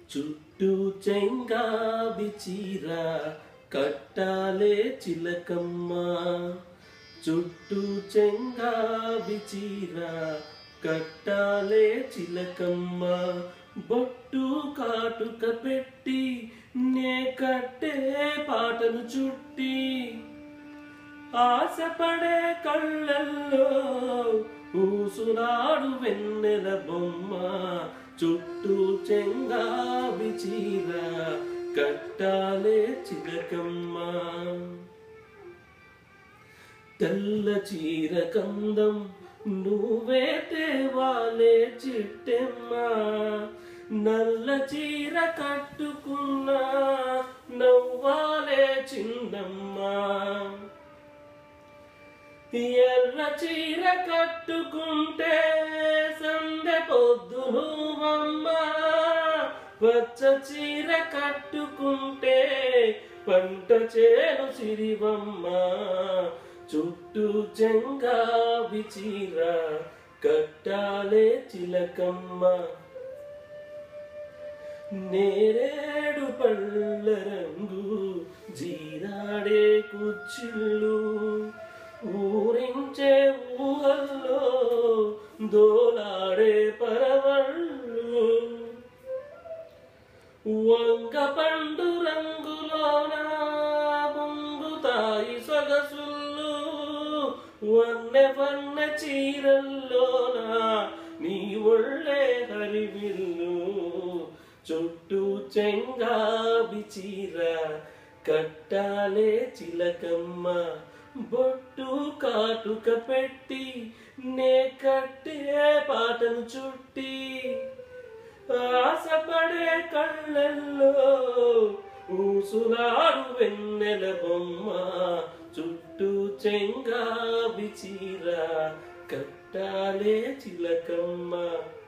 చుట్టూ చెంగావి చీర కట్టాలే చిలకమ్మ చుట్టూ చెంగావి చీర కట్టాలే చిలకమ్మ బొట్టు కాటుక పెట్టి నే కట్టే పాటను చుట్టి ఆశపడే కళ్ళల్లో ఊసునాడు వెన్నెల బొమ్మ చుట్టూ చెంగావి చీర కట్టాలే చిలకమ్మ తెల్ల చీర కందం నువ్వే తేవాలే చిట్టెమ్మ నల్ల చీర కట్టుకున్నా నవ్వాలే చిన్నమ్మ ఎర్ర చీర కట్టుకుంటే సందె పొద్దు నువ్వమ్మ పచ్చ చీర కట్టుకుంటే పంట చేను సిరివమ్మ చుట్టూ చెంగావి చీర కట్టాలే చిలకమ్మ నేరేడు పళ్ళ రంగు జీరాడే కుచ్చిళ్ళు ఊరించే ఊహల్లో దోలాడే పరవళ్ళు వంక పండు రంగులోన పొంగుతాయి సొగసుళ్ళు వన్నె వన్నె చీరల్లోన నీ ఒళ్ళే హరివిల్లు చుట్టూ చెంగావి చీర కట్టాలే చిలకమ్మ బొట్టు కాటుక పెట్టి నే కట్టే పాటను చుట్టి ఆశపడే కళ్ళల్లో ఊసులాడు వెన్నెల బొమ్మ చుట్టూ చెంగావి చీర కట్టాలే చిలకమ్మ